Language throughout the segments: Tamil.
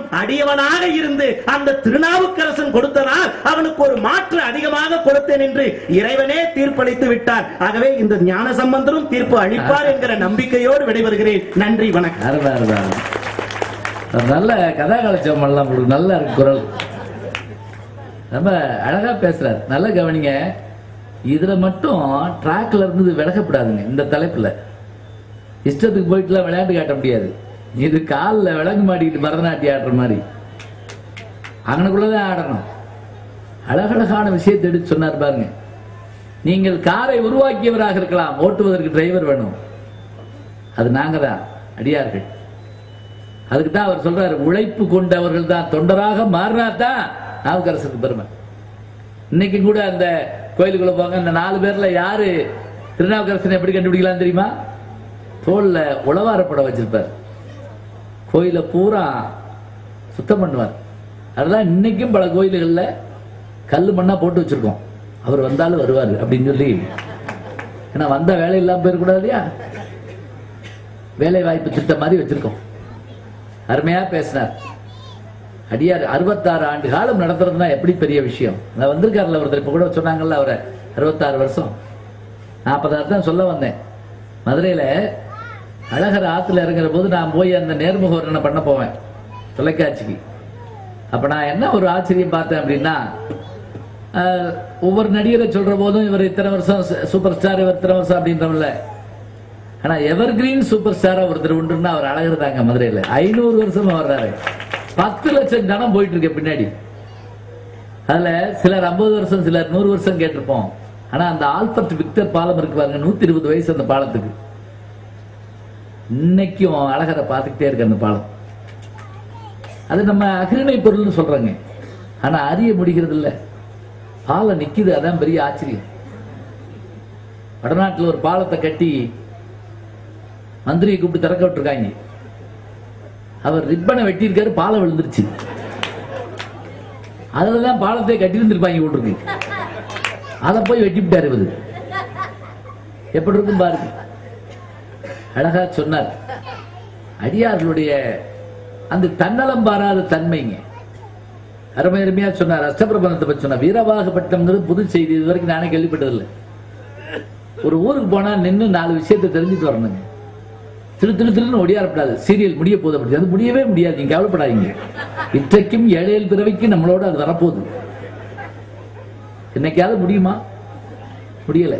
அடியவனாக இருந்து அந்த திருநாவுக்கரசன் கொடுத்ததால் அவனுக்கு ஒரு மாற்று அதிகமாக கொடுத்தேன் என்று இறைவனே தீர்ப்பளித்து விட்டார் ஆகவே இந்த ஞான சம்பந்தரும் தீர்ப்பு அளிப்பார் என்கிற நம்பிக்கையோடு விடைபெறுகிறேன் நன்றி வணக்கம் அருமை அருமை அருமை. ஒரு நல்ல கதாகாலட்சம் எல்லாம் உங்களுக்கு நல்ல இருக்கு குரல் ரொம்ப அழகா பேசுறாரு நல்ல கவனிங்க இதுல மட்டும் ட்ராக்ல இருந்து விலகப்படாதுங்க இந்த தலைப்புல இஷ்டத்துக்கு போயிட்டுலாம் விளையாட்டு காட்ட முடியாது இது காலில் விலங்கு மாட்டிக்கிட்டு பரதநாட்டியம் ஆடுற மாதிரி அங்கனுக்குள்ளதான் ஆடணும் அழகழகான விஷயத்தை எடுத்து சொன்னார் பாருங்க நீங்கள் காரை உருவாக்கியவராக இருக்கலாம் ஓட்டுவதற்கு டிரைவர் வேணும் அது நாங்க தான் அடியார்கள் அதுக்கு தான் அவர் சொல்றாரு உழைப்பு கொண்டவர்கள் தான் தொண்டராக மாறினா தான் நாவுக்கரசுக்கு பெருமை இன்னைக்கு கூட அந்த கோயிலுக்குள்ள போங்க இந்த நாலு பேர்ல யாரு திருநாவுக்கரசனை எப்படி கண்டுபிடிக்கலாம் தெரியுமா தோல்ல உளவார படம் வச்சிருப்பார் கோயிலை பூரா சுத்தம் பண்ணுவார் அதெல்லாம் இன்னைக்கும் பல கோயில்கள்ல கல்லு மண்ணா போட்டு வச்சிருக்கோம் அவர் வந்தாலும் வருவார் அப்படின்னு சொல்லி ஏன்னா வந்த வேலை இல்லாம போயிடக்கூடாது இல்லையா வேலை வாய்ப்பு திட்டம் மாதிரி வச்சிருக்கோம் அருமையா பேசினார் அடியார் அறுபத்தாறு ஆண்டு காலம் நடத்துறதுனா எப்படி பெரிய விஷயம் நான் வந்திருக்காருல ஒருத்தர் இப்ப கூட சொன்னாங்கல்ல அவரை அறுபத்தாறு வருஷம் நாற்பதாறு தான் சொல்ல வந்தேன் மதுரையில அழகர் ஆத்துல இறங்குற போது நான் போய் அந்த நேர்முக வர்ணனை பண்ண போவேன் தொலைக்காட்சிக்கு அப்ப நான் என்ன ஒரு ஆச்சரியம் பார்த்தேன் அப்படின்னா ஆஹ், ஒவ்வொரு நடிகரை சொல்ற போதும் இவர் இத்தனை வருஷம் சூப்பர் ஸ்டார் இவர் இத்தனை வருஷம் அப்படின்றவங்கள ஆனா எவர் கிரீன் சூப்பர் ஸ்டாரா ஒருத்தர் உண்டுன்னா அவர் அழகர் தாங்க மதுரையில ஐநூறு வருஷமா வர்றாரு பத்து லட்சம் ஜனம் போயிட்டு இருக்கு பின்னாடி அதுல சிலர் ஐம்பது வருஷம் சிலர் நூறு வருஷம் கேட்டிருப்போம் ஆனா அந்த ஆல்பர்ட் விக்டர் பாலம் இருக்கு பாருங்க நூத்தி இருபது வயசு அந்த பாலத்துக்கு இன்னைக்கும் அழகரை பார்த்துக்கிட்டே இருக்கு அந்த பாலம் அது நம்ம அகிரிணை பொருள்னு சொல்றாங்க ஆனா அறிய முடிகிறது இல்ல பாலம் நிக்குது அதான் பெரிய ஆச்சரியம் வடநாட்டுல ஒரு பாலத்தை கட்டி மந்திரியை கூப்பிட்டு திறக்க விட்டுருக்காங்க அவர் ரிப்பனை வெட்டியிருக்காரு பாலம் விழுந்துருச்சு அதுலதான் பாலத்தை கட்டி இருந்திருப்பாங்க விட்டுருக்கு அதை போய் வெட்டி விட்டாரு இவரு எப்படி இருக்கும் பாருங்க அழகா சொன்னார் அடியார்களுடைய அந்த தன்னலம் பாராத தன்மைங்க அருமை அருமையா சொன்னார் அஷ்டபிரபந்தத்தை பற்றி சொன்னார் வீரவாகப்பட்டம்ங்கிறது புது செய்தி இது வரைக்கும் நானே கேள்விப்பட்டதில்லை ஒரு ஊருக்கு போனா நின்னு நாலு விஷயத்தை தெரிஞ்சுட்டு வரணுங்க திரு திரு திருன்னு ஒடியாரப்படாது சீரியல் முடிய போது அப்படி அது முடியவே முடியாது நீங்க கவலைப்படாதீங்க இன்றைக்கும் ஏழையல் பிறவிக்கு நம்மளோட அது வரப்போகுது என்னைக்காவது முடியுமா முடியல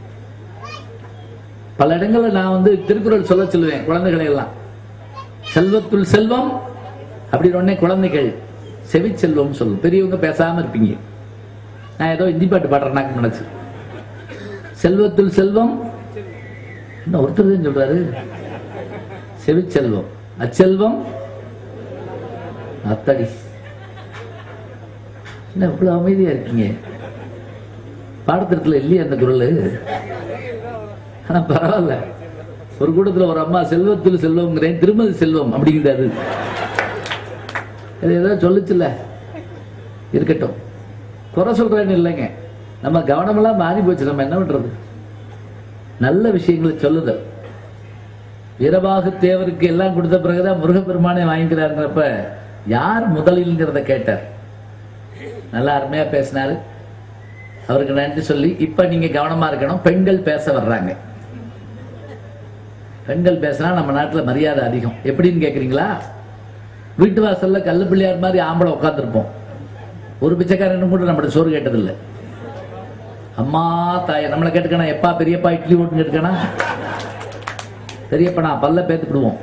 பல இடங்கள்ல நான் வந்து திருக்குறள் சொல்ல சொல்லுவேன் குழந்தைகளை எல்லாம் செல்வத்துள் செல்வம் அப்படின்னு உடனே குழந்தைகள் செவி செல்வம் சொல்லும் பெரியவங்க பேசாம இருப்பீங்க நான் ஏதோ இந்தி பாட்டு பாடுறேன்னாக்கு நினைச்சு செல்வத்துள் செல்வம் என்ன ஒருத்தர் தான் சொல்றாரு செவிச்செல்வம் அச்செல்வம் அத்தடி என்ன இவ்வளவு அமைதியா இருக்கீங்க பாடத்திட்டத்துல இல்லையே அந்த குரல் ஆனா பரவாயில்ல ஒரு கூட்டத்துல ஒரு அம்மா செல்வத்தில் செல்வம்ங்கிறேன் திருமதி செல்வம் அப்படிங்கிறாரு அது ஏதோ சொல்லுச்சுல்ல இருக்கட்டும் குறை சொல்றேன்னு இல்லைங்க நம்ம கவனமெல்லாம் மாறி போச்சு நம்ம என்ன பண்றது நல்ல விஷயங்களை சொல்லுதல் வீரபாகு தேவருக்கு எல்லாம் கொடுத்த பிறகுதான் முருகப்பெருமானே வாங்கிக்கிறாருங்கிறப்ப யார் முதலில்ங்கிறத கேட்டார் நல்லா அருமையா பேசினாரு அவருக்கு நன்றி சொல்லி இப்ப நீங்க கவனமா இருக்கணும் பெண்கள் பேச வர்றாங்க பெண்கள் பேசினா நம்ம நாட்டுல மரியாதை அதிகம் எப்படின்னு கேக்குறீங்களா வீட்டு வாசல்ல கல்லு பிள்ளையார் மாதிரி ஆம்பளை உட்காந்துருப்போம் ஒரு பிச்சைக்காரன் கூட நம்மகிட்ட சோறு கேட்டதில்லை அம்மா தாய நம்மளை கேட்டுக்கணும் எப்பா பெரியப்பா இட்லி ஓட்டுன்னு கேட்டுக்கணும் பெரியப்பா நான் பல்ல பேத்துக்கிடுவோம்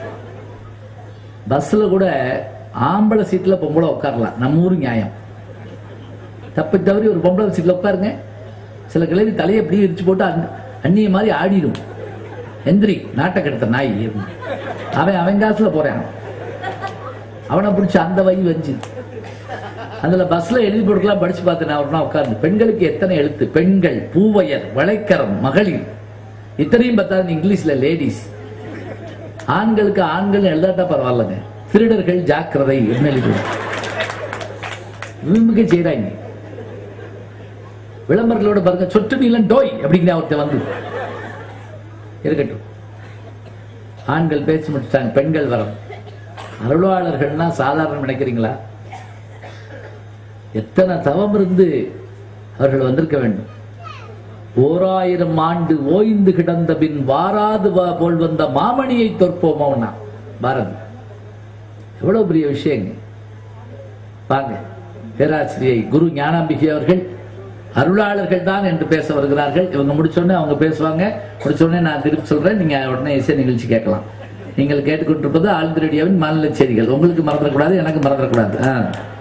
பஸ்ல கூட ஆம்பளை சீட்ல பொம்பளை உட்காரலாம் நம்ம ஊர் நியாயம் தப்பி தவறி ஒரு பொம்பளை சீட்ல உட்காருங்க சில கிளவி தலையை அப்படியே இடிச்சு போட்டு அண்ண- அண்ணிய மாதிரி ஆடிடும் எந்திரி நாட்டை கெடுத்த நாய் அவன் அவன் காசுல போறான் அவனை பிடிச்சி அந்த வை வஞ்சு அதுல பஸ்ல எழுதி போட்டுக்கலாம் படிச்சு பார்த்தேன் நான் ஒரு நாள் உட்கார்ந்து பெண்களுக்கு எத்தனை எழுத்து பெண்கள் பூவையர் வளைக்கரம் மகளிர் இத்தனையும் பார்த்தாலும் இங்கிலீஷ்ல லேடிஸ் ஆண்களுக்கு ஆண்கள் எழுதாட்டா பரவாயில்லைங்க திருடர்கள் ஜாக்கிரதை என்ன எழுதி விரும்புக செய்யறாங்க விளம்பரங்களோட பாருங்க சொட்டு நீளம் டோய் அப்படிங்கிற ஒருத்தன் வந்து இருக்கட்டும் ஆண்கள் பேசி முடிச்சிட்டாங்க பெண்கள் வரம் அருளாளர்கள்னா சாதாரணம் நினைக்கிறீங்களா எத்தனை தவம் இருந்து அவர்கள் வந்திருக்க வேண்டும் ஓராயிரம் ஆண்டு ஓய்ந்து கிடந்த பின் வாராது வா- போல் வந்த மாமணியை தோற்போமோனா பாரதி எவ்வளவு பெரிய விஷயங்க வாங்க பேராசிரியை குரு ஞானாம்பிகை அவர்கள் அருளாளர்கள் தான் என்று பேச வருகிறார்கள் இவங்க முடிச்சோடனே அவங்க பேசுவாங்க முடிச்சோடனே நான் திருப்பி சொல்றேன் நீங்க உடனே இசை நிகழ்ச்சி கேட்கலாம் நீங்கள் கேட்டுக்கொண்டிருப்பது ஆழ்ந்திரடியாவின் மாநில செய்திகள் உங்களுக்கு மறந்துடக்கூடாது எனக்கு மறந்துடக்கூடாது ஆ.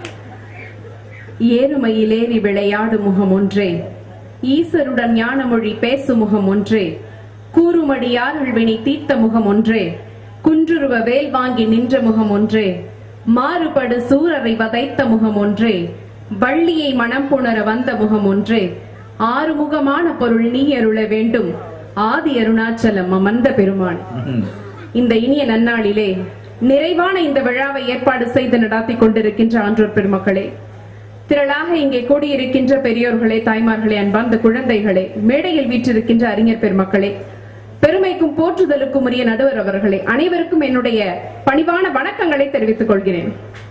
ஏறுமையிலேறி விளையாடு முகம் ஒன்றே ஈசருடன் ஞானமொழி பேசு முகம் ஒன்றே கூறுமடியார்கள் வினை தீர்த்த முகம் ஒன்றே குன்றுருவ வேல் வாங்கி நின்ற முகம் ஒன்றே மாறுபடு சூரரை வதைத்த முகம் ஒன்றே வள்ளியை மனம் புணர வந்த முகம் ஒன்றே ஆறுமுகமான பொருள் நீ அருள வேண்டும் ஆதி அருணாச்சலம் அமர்ந்த பெருமான் ம். இந்த இனிய நன்னாளிலே நிறைவான இந்த விழாவை ஏற்பாடு செய்து நடாத்தி கொண்டிருக்கின்ற ஆன்றோர் பெருமக்களே திரளாக இங்கே கூடியிருக்கின்ற பெரியோர்களே தாய்மார்களே அன்பார்ந்த குழந்தைகளே மேடையில் வீற்றிருக்கின்ற அறிஞர் பெருமக்களே பெருமைக்கும் போற்றுதலுக்கும் உரிய நடுவர் அவர்களே அனைவருக்கும் என்னுடைய பணிவான வணக்கங்களை தெரிவித்துக் கொள்கிறேன்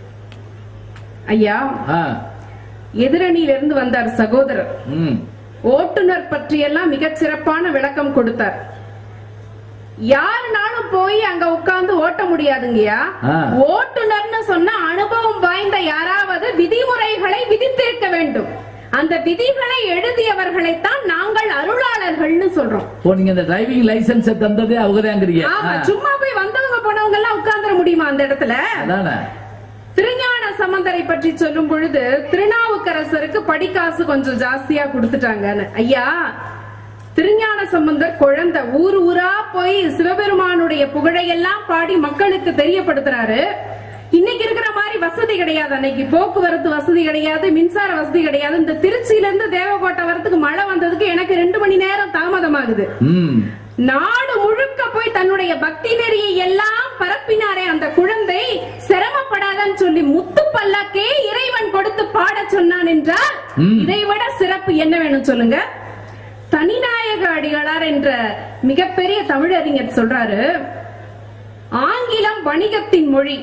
ஐயா ஆ. எதிரணியிலிருந்து வந்தார் சகோதரர் ம். ஓட்டுநர் பற்றியெல்லாம் மிகச் சிறப்பான விளக்கம் கொடுத்தார் யாருனாலும் போய் அங்க உட்கார்ந்து ஓட்ட முடியாதுங்கய்யா ஆ. ஓட்டுநர்னு சொன்னா அனுபவம் வாய்ந்த யாராவது விதிமுறைகளை விதித்திருக்க வேண்டும் அந்த விதிகளை எழுதியவர்களைத்தான் நாங்கள் அருளாளர்கள்னு சொல்றோம் ஓ நீங்க இந்த டிரைவிங் லைசன்ஸ் தந்ததே அவங்கதாங்கிறீங்க ஆமா ஆ. சும்மா போய் வந்தவங்க போனவங்க எல்லாம் உட்கார்ந்துட முடியுமா அந்த இடத்துல அதானே திருஞான சம்பந்தரை பற்றி சொல்லும் பொழுது திருநாவுக்கரசருக்கு படிக்காசு கொஞ்சம் ஜாஸ்தியா கொடுத்துட்டாங்கன்னு ஐயா திருஞான சம்பந்தர் குழந்தை ஊர் ஊரா போய் சிவபெருமானுடைய புகழையெல்லாம் பாடி மக்களுக்கு தெரியப்படுத்துறாரு இன்னைக்கு இருக்கிற மாதிரி வசதி கிடையாது அன்னைக்கு போக்குவரத்து வசதி கிடையாது மின்சார வசதி கிடையாது இந்த திருச்சியில இருந்து தேவகோட்டை வரத்துக்கு மழை வந்ததுக்கு எனக்கு ரெண்டு மணி நேரம் தாமதமாகுது ம் நாடு முழுக்க போய் தன்னுடைய பக்தி நெறியை எல்லாம் பரப்பினாரே அந்த குழந்தை சிரமப்படாதன்னு சொல்லி முத்து பல்லாக்கே இறைவன் கொடுத்து பாட சொன்னான் என்றால் ம். இதை விட சிறப்பு என்ன வேணும் சொல்லுங்க தனிநாயக அடிகளார் என்ற மிகப்பெரிய தமிழறிஞர் சொல்றாரு ஆங்கிலம் வணிகத்தின் மொழி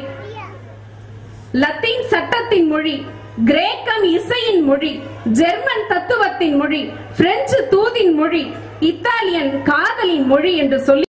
லத்தீன் சட்டத்தின் மொழி கிரேக்கம் இசையின் மொழி ஜெர்மன் தத்துவத்தின் மொழி பிரெஞ்சு தூதின் மொழி இத்தாலியன் காதலின் மொழி என்று சொல்லி